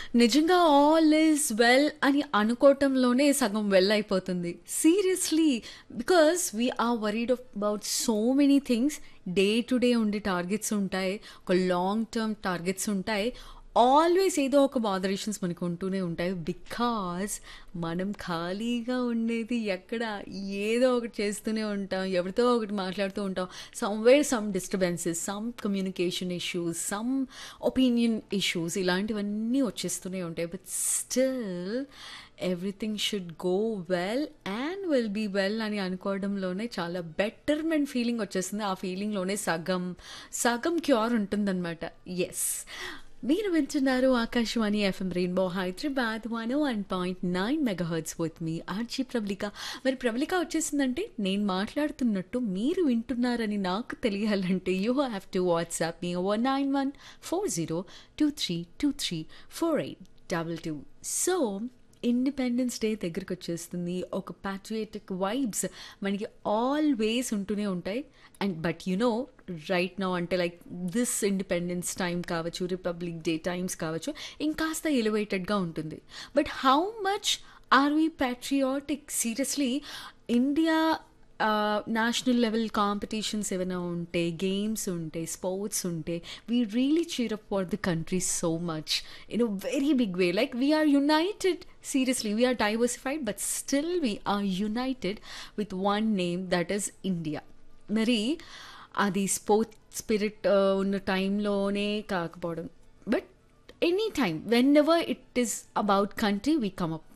నిజంగా all is well అని అనుకోవటంలోనే సగం వెల్ అయిపోతుంది seriously because we are worried about so many things day to day ఉండే targets ఉంటాయి ఒక లాంగ్ టర్మ్ టార్గెట్స్ ఉంటాయి ఆల్వేస్ ఏదో ఒక బాదరేషన్స్ మనకు ఉంటూనే ఉంటాయి బికాస్ మనం ఖాళీగా ఉండేది ఎక్కడ ఏదో ఒకటి చేస్తూనే ఉంటాం ఎవరితో ఒకటి మాట్లాడుతూ ఉంటాం somewhere some disturbances some communication issues some opinion issues ఇలాంటివన్నీ వచ్చేస్తూనే ఉంటాయి but still everything should go well and will be well అని అనుకోవడంలోనే చాలా బెటర్మెంట్ ఫీలింగ్ వచ్చేస్తుంది ఆ ఫీలింగ్లోనే సగం సగం క్యూర్ ఉంటుందన్నమాట ఎస్ మీరు వింటున్నారు Akashvani FM rainbow Hyderabad one one point nine megahertz with me RJ Prabalika మరి ప్రబలిక వచ్చేసిందంటే నేను మాట్లాడుతున్నట్టు మీరు వింటున్నారని నాకు తెలియాలంటే you have to WhatsApp me one nine one four zero two three two three four eight double two so independence day దగ్గరికి వచ్చేస్తుంది ఒక ప్యాట్రియాటిక్ వైబ్స్ మనకి ఆల్వేస్ ఉంటూనే ఉంటాయి and but you know right now అంటే లైక్ దిస్ ఇండిపెండెన్స్ టైం కావచ్చు republic day times కావచ్చు ఇంకాస్త ఎలివేటెడ్గా ఉంటుంది but how much are we patriotic seriously India national level competitions ఏమైనా ఉంటే గేమ్స్ ఉంటే స్పోర్ట్స్ ఉంటే we really cheer up for the country so much in a very big way like we are united seriously we are diversified but still we are united with one name that is India మరి అది sports spirit ఉన్న టైంలోనే కాకపోవడం but any time whenever it is about country we come up